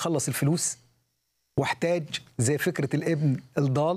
يخلص الفلوس واحتاج زي فكرة الابن الضال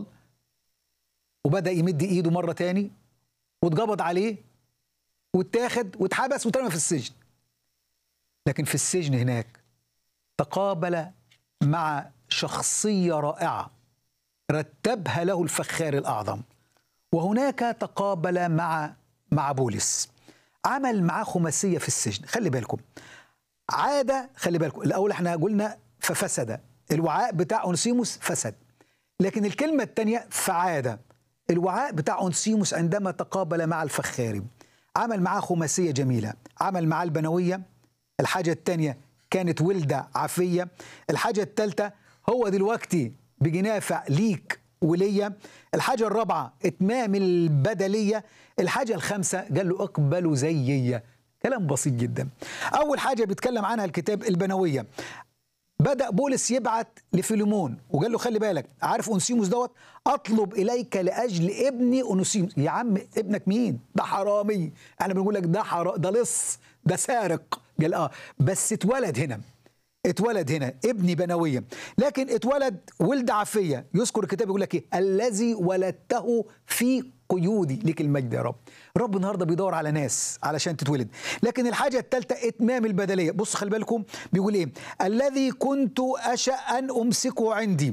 وبدأ يمد إيده مرة تاني واتقبض عليه واتاخد واتحبس واترمى في السجن لكن في السجن هناك تقابل مع شخصية رائعة رتبها له الفخار الأعظم وهناك تقابل مع مع بولس عمل معاه خماسية في السجن خلي بالكم عادة خلي بالكم الأول احنا قلنا ففسد الوعاء بتاع أونسيموس فسد لكن الكلمة الثانية فعادة الوعاء بتاع أونسيموس عندما تقابل مع الفخاري عمل معاه خماسية جميلة عمل معاه البنوية الحاجة الثانية كانت ولدة عافية الحاجة الثالثة هو دلوقتي بيجي نافع ليك وليا الحاجة الرابعة إتمام البدلية الحاجة الخامسة قال له اقبلوا زيي كلام بسيط جدا أول حاجة بيتكلم عنها الكتاب البنوية بدأ بولس يبعت لفيليمون وقال له خلي بالك عارف أونسيموس دوت أطلب إليك لأجل ابني أونسيموس يا عم ابنك مين ده حرامي احنا بنقول لك ده حرا ده لص ده سارق قال اه بس اتولد هنا اتولد هنا ابني بنوية لكن اتولد ولد عفية يذكر الكتاب يقول لك ايه الذي ولدته في قيودي ليك المجد يا رب رب النهارده بيدور على ناس علشان تتولد لكن الحاجة الثالثة اتمام البدلية بص خلي بالكم بيقول ايه الذي كنت أشأ أن أمسكه عندي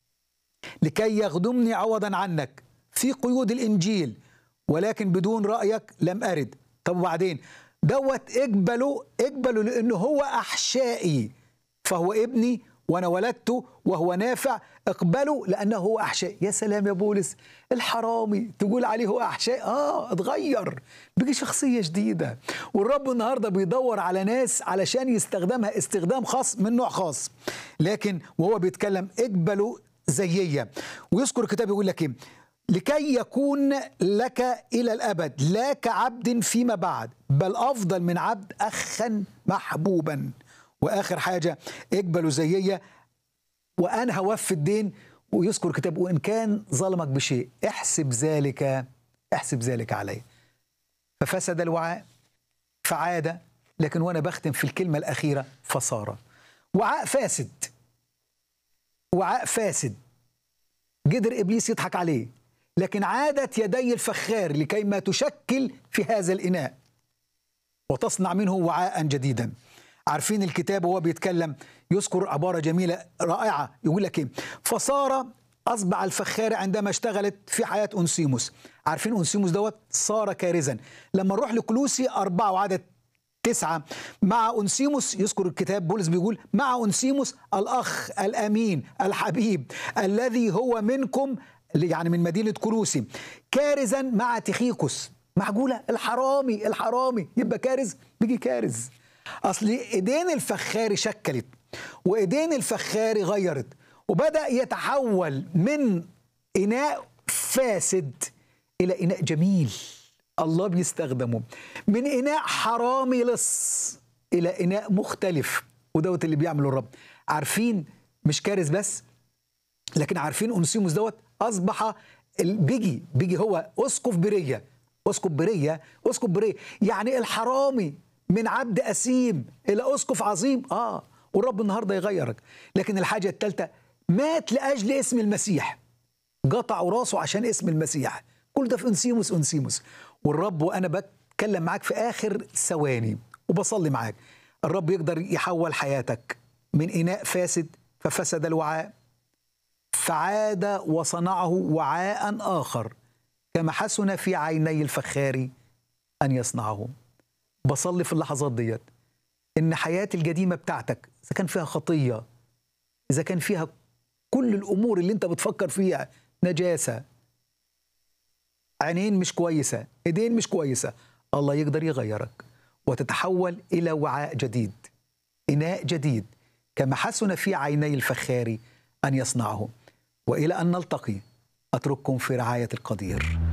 لكي يخدمني عوضا عنك في قيود الإنجيل ولكن بدون رأيك لم أرد طب وبعدين دوت اقبله اقبله لأنه هو أحشائي فهو ابني وانا ولدته وهو نافع اقبله لانه هو احشاء يا سلام يا بولس الحرامي تقول عليه هو احشاء اه اتغير بيجي شخصيه جديده والرب النهارده بيدور على ناس علشان يستخدمها استخدام خاص من نوع خاص لكن وهو بيتكلم اقبلوا زيي ويذكر الكتاب يقول لك ايه لكي يكون لك الى الابد لا كعبد فيما بعد بل افضل من عبد اخا محبوبا واخر حاجه اقبلوا زيي وانا هوفي الدين ويذكر الكتاب وان كان ظلمك بشيء احسب ذلك احسب ذلك عليه ففسد الوعاء فعاد لكن وانا بختم في الكلمه الاخيره فصار وعاء فاسد وعاء فاسد قدر ابليس يضحك عليه لكن عادت يدي الفخار لكي ما تشكل في هذا الاناء وتصنع منه وعاء جديدا عارفين الكتاب وهو بيتكلم يذكر عبارة جميلة رائعة يقول لك إيه فصار أصبح الفخار عندما اشتغلت في حياة أنسيموس عارفين أنسيموس دوت صار كارزا لما نروح لكلوسي أربعة وعدد تسعة مع أنسيموس يذكر الكتاب بولس بيقول مع أنسيموس الأخ الأمين الحبيب الذي هو منكم يعني من مدينة كلوسي كارزا مع تخيكوس معقولة الحرامي الحرامي يبقى كارز بيجي كارز اصل ايدين الفخاري شكلت وايدين الفخاري غيرت وبدا يتحول من اناء فاسد الى اناء جميل الله بيستخدمه من اناء حرامي لص الى اناء مختلف ودوت اللي بيعمله الرب عارفين مش كارث بس لكن عارفين انسيموس دوت اصبح بيجي بيجي هو اسقف بريه اسقف بريه اسقف بريه يعني الحرامي من عبد أسيم إلى أسقف عظيم آه والرب النهاردة يغيرك لكن الحاجة الثالثة مات لأجل اسم المسيح قطعوا راسه عشان اسم المسيح كل ده في أنسيموس أنسيموس والرب وأنا بتكلم معاك في آخر ثواني وبصلي معاك الرب يقدر يحول حياتك من إناء فاسد ففسد الوعاء فعاد وصنعه وعاء آخر كما حسن في عيني الفخار أن يصنعه بصلي في اللحظات ديت ان حياتي القديمه بتاعتك اذا كان فيها خطيه اذا كان فيها كل الامور اللي انت بتفكر فيها نجاسه عينين مش كويسه ايدين مش كويسه الله يقدر يغيرك وتتحول الى وعاء جديد اناء جديد كما حسن في عيني الفخار ان يصنعه والى ان نلتقي اترككم في رعايه القدير